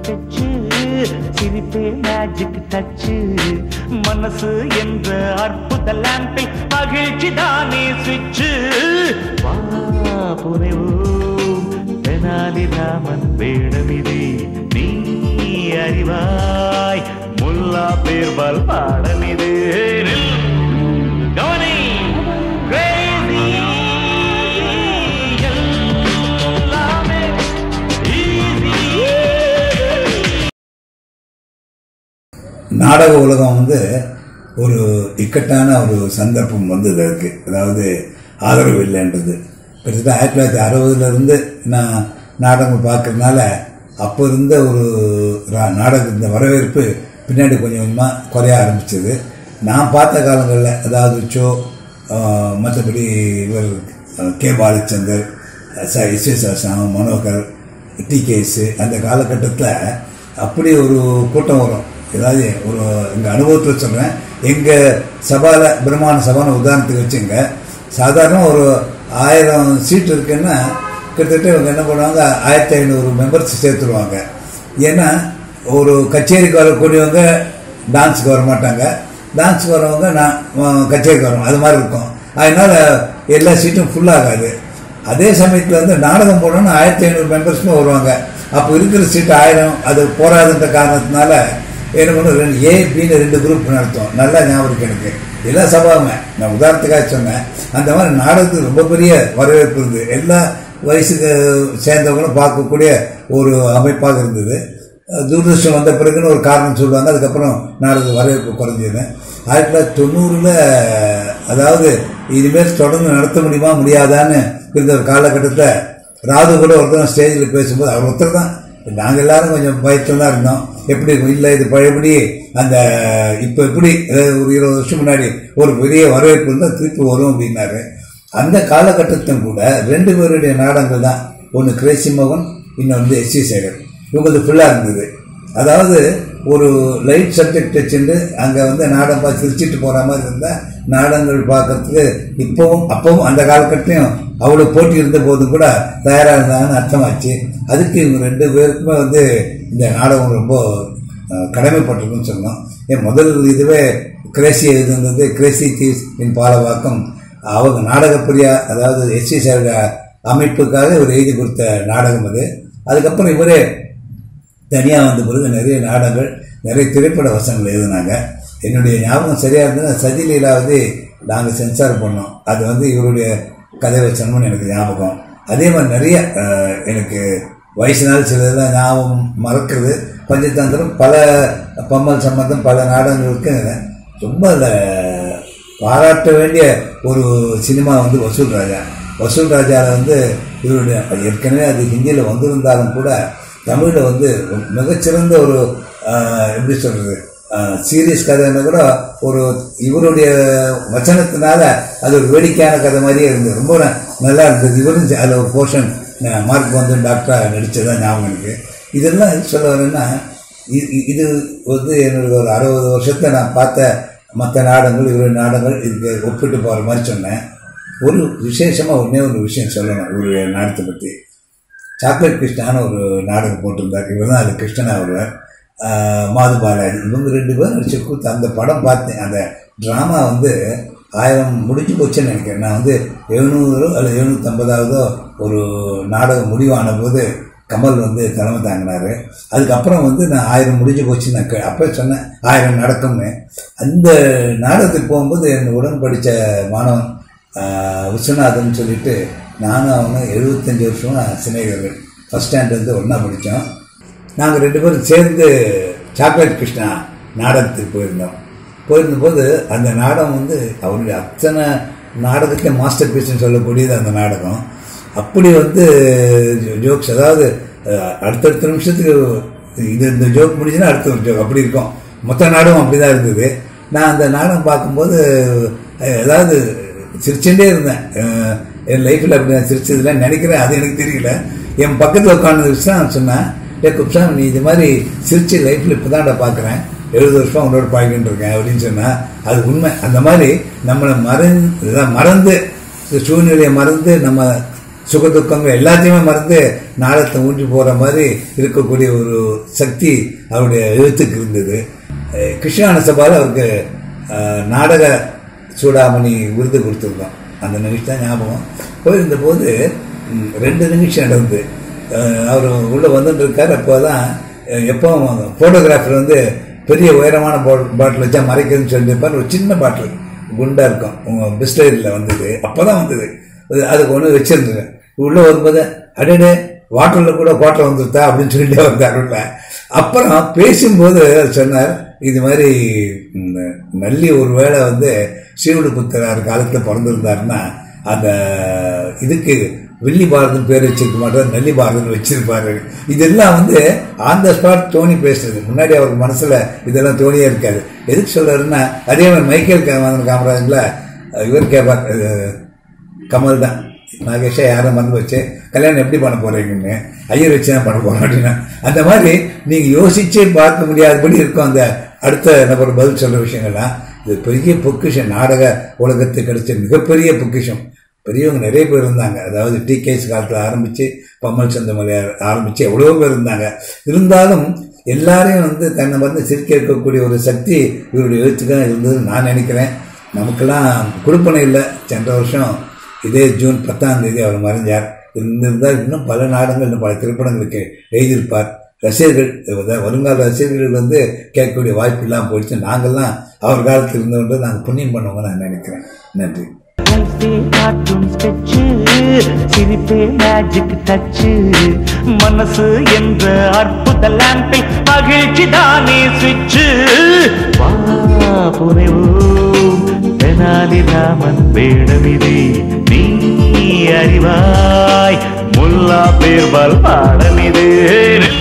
sketch சிரிப்பே magic Dutch மனசு என்ற அற்புத லாம்பில் மகிழ்ச்சி தானே சுவிட்சு வா புனைவோம் தெனாலி ராமன் வேடமிதி நீ அறிவாய் முல்லா பேர்பால் பாடமிது கவனி crazy எல்லாமே easy நாடக உலகம் வந்து ஒரு இக்கட்டான ஒரு சந்தர்ப்பம் வந்தது அதுக்கு அதாவது ஆதரவு இல்லைன்றது கிட்டத்தட்ட ஆயிரத்தி தொள்ளாயிரத்தி அறுபதுல இருந்து நான் நாடகம் பார்க்கறதுனால அப்போ இருந்த ஒரு ரா- நாடக இந்த வரவேற்பு பின்னாடி கொஞ்சம் கொஞ்சமாக குறைய ஆரம்பிச்சது நான் பார்த்த காலங்களில் அதாவது ஷோ மற்றபடி இவர் அஹ், கே பாலச்சந்தர் ச எஸ் எஸ் சாம மனோகர் டிகேஸு அந்த காலகட்டத்தில் அப்படி ஒரு கூட்டம் வரும் ஏதாவது ஒரு எங்கள் அனுபவத்தில் சொல்கிறேன் எங்கள் சபாவில் பிரம்மாண்ட சபான உதாரணத்துக்கு வச்சுங்க சாதாரண ஒரு ஆயிரம் சீட் இருக்குன்னா கிட்டத்தட்ட இவங்க என்ன பண்ணுவாங்க ஆயிரத்தி ஐநூறு மெம்பர்ஸ் சேர்த்துருவாங்க ஏன்னா ஒரு கச்சேரிக்கு வரக்கூடியவங்க டான்ஸுக்கு வர மாட்டாங்க டான்ஸுக்கு வரவங்க நான் அஹ், கச்சேரிக்கு வரோம் அது மாதிரி இருக்கும் அதனால எல்லா சீட்டும் ஃபுல்லாகாது அதே சமயத்தில் வந்து நாடகம் போடணும்னு ஆயிரத்தி ஐநூறு மெம்பர்ஸுமே வருவாங்க அப்போ இருக்கிற சீட்டு ஆயிரம் அது போராதுன்ற காரணத்தினால என்ன பண்ணும் ரெண்டு ஏ பின்னு ரெண்டு குரூப் நடத்தும் நல்லா ஞாபகம் இருக்கு எனக்கு எல்லா சபாவுமே நான் உதாரணத்துக்காக சொன்னேன் அந்த மாதிரி நாடகத்துக்கு ரொம்ப பெரிய வரவேற்பு இருந்தது எல்லா வயசுக்கு சேர்ந்தவங்களும் பார்க்கக்கூடிய ஒரு அமைப்பாக இருந்தது தூர்தர்ஷன் வந்த பிறகுன்னு ஒரு காரணம் சொல்லுவாங்க அதுக்கப்புறம் நாடக வரவேற்பு குறைஞ்சது ஆயிரத்தி தொள்ளாயிரத்தி தொண்ணூறில் அதாவது இனிமேல் தொடர்ந்து நடத்த முடியுமா முடியாதான்னு இருந்த ஒரு காலகட்டத்தில் ராது கூட ஒருத்தர் ஸ்டேஜில் பேசும்போது அவர் ஒருத்தர் தான் நாங்கள் எல்லாரும் கொஞ்சம் பயத்தில் தான் இருந்தோம் எப்படி இல்லை இது பழையபடி அந்த இப்போ எப்படி அதாவது ஒரு இருபது வருஷம் முன்னாடி ஒரு பெரிய வரவேற்பு இருந்தால் திருப்பி வரும் அப்படின்னாரு அந்த காலகட்டத்திலும் கூட ரெண்டு பேருடைய நாடகங்கள் தான் ஒன்று கிரேசி மோகன் இன்னொன்று வந்து எஸ் சி சேகர் இவங்களுக்கு ஃபுல்லாக இருந்தது அதாவது ஒரு லைட் சப்ஜெக்ட் வச்சுட்டு அங்கே வந்து நாடகம் பார்த்து சிரிச்சிட்டு போகிற மாதிரி இருந்தால் நாடகங்கள் பார்க்கறதுக்கு இப்போவும் அப்பவும் அந்த காலகட்டத்தையும் அவ்வளோ போட்டி இருந்த போதும் கூட தயாராக இருந்தாங்கன்னு அர்த்தமாச்சு அதுக்கு இவங்க ரெண்டு பேருக்குமே வந்து இந்த நாடகம் ரொம்ப அஹ், கடமைப்பட்டிருக்குன்னு சொன்னோம் என் முதல் இதுவே கிரேசி எழுதுனது கிரேசி தீஸ் இன் பாலவாக்கம் அவங்க நாடகப்பிரியா அதாவது எஸ்சி சார் அமைப்புக்காக இவர் எழுதி கொடுத்த நாடகம் அது அதுக்கப்புறம் இவரே தனியாக வந்த பிறகு நிறைய நாடகங்கள் நிறைய திரைப்பட வசனங்கள் எழுதினாங்க என்னுடைய ஞாபகம் சரியாக இருந்தது சதிலீலாவது நாங்கள் சென்சார் பண்ணோம் அது வந்து இவருடைய கதை வசனம்னு எனக்கு ஞாபகம் அதே மாதிரி நிறைய அஹ், எனக்கு வயசுனால சிலதெல்லாம் ஞாபகம் மறக்கிறது பஞ்சதந்திரம் பல பம்மல் சம்பந்தம் பல நாடகங்களுக்கு ரொம்ப அதில் பாராட்ட வேண்டிய ஒரு சினிமா வந்து வசூல் ராஜா வசூல் ராஜாவில் வந்து இவருடைய ஏற்கனவே அது ஹிந்தியில் வந்திருந்தாலும் கூட தமிழில் வந்து மிகச்சிறந்த ஒரு ஆஹ், எப்படி சொல்கிறது சீரியஸ் கதைன்னு கூட ஒரு இவருடைய வச்சனத்தினால அது ஒரு வேடிக்கையான கதை மாதிரியே இருந்தது ரொம்ப ந- நல்லா இருந்தது இவரும் அதில் ஒரு போர்ஷன் மார்க் வந்து டாக்டராக நடித்ததான் ஞாபகம் எனக்கு இதெல்லாம் எதுக்கு சொல்ல வரேன்னா இ- இ- இது வந்து என்னோட ஒரு அறுபது வருஷத்தை நான் பார்த்த மற்ற நாடகங்கள் இவருடைய நாடகங்கள் இதுக்கு ஒப்பிட்டு போகிற மாதிரி சொன்னேன் ஒரு விசேஷமாக ஒன்றே ஒரு விஷயம் சொல்லணும் இவருடைய நாடகத்தை பற்றி சாக்லேட் கிருஷ்ணான்னு ஒரு நாடகம் போட்டிருந்தார் இவர் தான் அது கிருஷ்ணனா வருவார் மாது பாலாஜி இவங்க ரெண்டு பேரும் நடிச்ச கூத்து அந்த படம் பார்த்தேன் அந்த ட்ராமா வந்து ஆயிரம் முடிஞ்சு போச்சுன்னு நினைக்கிறேன் நான் வந்து எழுநூறோ அல்லது எழுநூற்றம்பதாவதோ ஒரு நாடகம் முடிவான போது கமல் வந்து தலைமை தாங்கினாரு அதுக்கப்புறம் வந்து நான் ஆயிரம் முடிஞ்சு போச்சுன்னு நான் கே- அப்போ சொன்னேன் ஆயிரம் நடக்கும்னு அந்த நாடகத்துக்கு போகும்போது என் உடன் படித்த மாணவன் ஆஹ், விஸ்வநாதன் சொல்லிட்டு நானும் அவங்க எழுபத்தஞ்சு வருஷமா சிநேகர்கள் ஃபஸ்ட் ஸ்டாண்டர்ட் ஒன்றா படித்தோம் நாங்கள் ரெண்டு பேரும் சேர்ந்து சாக்லேட் கிருஷ்ணா நாடகத்துக்கு போயிருந்தோம் போயிருந்தபோது அந்த நாடகம் வந்து அவருடைய அத்தனை நாடகத்தை மாஸ்டர் பீஸ்னு சொல்லக்கூடியது அந்த நாடகம் அப்படி வந்து ஜோக்ஸ் அதாவது அஹ், அடுத்தடுத்த நிமிஷத்துக்கு இது இந்த ஜோக் முடிஞ்சுன்னா அடுத்த ஒரு ஜோக் அப்படி இருக்கும் மொத்த நாடகம் அப்படி தான் இருந்தது நான் அந்த நாடகம் பார்க்கும்போது அஹ், அதாவது சிரிச்சுட்டே இருந்தேன் அஹ், என் லைஃப்பில் அப்படி நான் சிரிச்சதில்ல நினைக்கிறேன் அது எனக்கு தெரியல என் பக்கத்தில் உட்காந்து நான் சொன்னேன் டே குப்சாமி நீ இது மாதிரி சிரிச்சு லைஃப்பில் இப்போ தான்டா பார்க்குறேன் எழுபது வருஷம் உன்னோட பழகிட்டு இருக்கேன் அப்படின்னு சொன்னால் அது உண்மை அந்த மாதிரி நம்மளை மறந்து இதான் மறந்து இந்த சூழ்நிலையை மறந்து நம்ம சுகதுக்கங்கள் எல்லாத்தையுமே மறந்து நாடகத்தை ஊன்றி போகிற மாதிரி இருக்கக்கூடிய ஒரு சக்தி அவருடைய எழுத்துக்கு இருந்தது அஹ் கிருஷ்ணான சபாவில் அவருக்கு அஹ், நாடக சூடாமணி விருது கொடுத்துருந்தோம் அந்த நிகழ்ச்சி தான் ஞாபகம் போயிருந்த போது ம், ரெண்டு நிகழ்ச்சி நடந்தது அஹ், அவர் உள்ளே வந்துட்டு இருக்கார் அப்போ தான் எப்போ ஃபோட்டோகிராஃபர் வந்து பெரிய உயரமான பாட்டில் வச்சா மறைக்கிறதுன்னு சொல்லியிருப்பார் ஒரு சின்ன பாட்டில் குண்டா இருக்கும் உங்க பிஸ்லரியில் வந்தது அப்பதான் வந்தது அது அதுக்கு ஒன்று வச்சிருந்தேன் உள்ள வரும்போது அடடே வாட்டரில் கூட குவாட்டர் வந்துருத்தா அப்படின்னு சொல்லிட்டு வந்தார் உள்ள அப்புறம் பேசும்போது சொன்னார் இது மாதிரி ம், நல்லி ஒரு வேளை வந்து ஸ்ரீவில்லிபுத்தரார் காலத்தில் பிறந்திருந்தாருன்னா அந்த இதுக்கு வில்லி பாரதன் பேர் வச்சிருக்க மாட்டார் நல்லி பாரதன் வச்சிருப்பாரு இதெல்லாம் வந்து ஆன் த ஸ்பாட் தோனி பேசுறது முன்னாடி அவர் மனசுல இதெல்லாம் தோணியே இருக்காது எதுக்கு சொல்றாருன்னா அதே மாதிரி மைக்கேல் காமராஜன் காமராஜன்ல இவர் கேட்பார் அஹ், கமல் தான் நாகேஷா யாரும் வந்து வச்சு கல்யாணம் எப்படி பண்ண போறீங்கன்னு ஐயர் வச்சு தான் பண்ண போறோம் அப்படின்னா அந்த மாதிரி நீங்க யோசிச்சே பார்க்க முடியாதபடி இருக்கும் அந்த அடுத்த நபர் பதில் சொல்ற விஷயங்கள்லாம் இது பெரிய பொக்கிஷம் நாடக உலகத்துக்கு கிடைச்ச மிகப்பெரிய பொக்கிஷம் பெரியவங்க நிறைய பேர் இருந்தாங்க அதாவது டி கேஸ் காலத்தில் ஆரம்பிச்சு பம்மல் சந்திரமலையார் ஆரம்பிச்சு எவ்வளோ பேர் இருந்தாங்க இருந்தாலும் எல்லாரையும் வந்து தன்னை வந்து சிரிக்க இருக்கக்கூடிய ஒரு சக்தி இவருடைய எழுத்துக்காக இருந்ததுன்னு நான் நினைக்கிறேன் நமக்கெல்லாம் கொடுப்பனை இல்லை சென்ற வருஷம் இதே ஜூன் பத்தாம் தேதி அவர் மறைஞ்சார் இருந்திருந்தால் இன்னும் பல நாடகங்கள் இன்னும் பல திரைப்படங்களுக்கு எழுதியிருப்பார் ரசிகர்கள் அதாவது வருங்கால ரசிகர்கள் வந்து கேட்கக்கூடிய வாய்ப்பு இல்லாமல் போயிடுச்சு நாங்கள்லாம் அவர் காலத்தில் இருந்தவங்க நாங்கள் புண்ணியம் பண்ணுவோங்க நான் நினைக்கிறேன் நன்றி லைஃபே காட்டும் ஸ்கெட்சு சிரிப்பே மேஜிக் டச்சு மனசு என்ற அற்புத லாம்பில் மகிழ்ச்சி தானே சுவிட்சு வா புனைவோம் தெனாலி ராமன் வேடமிதி நீ அறிவாய் முல்லா பேர்பால் பாடமிது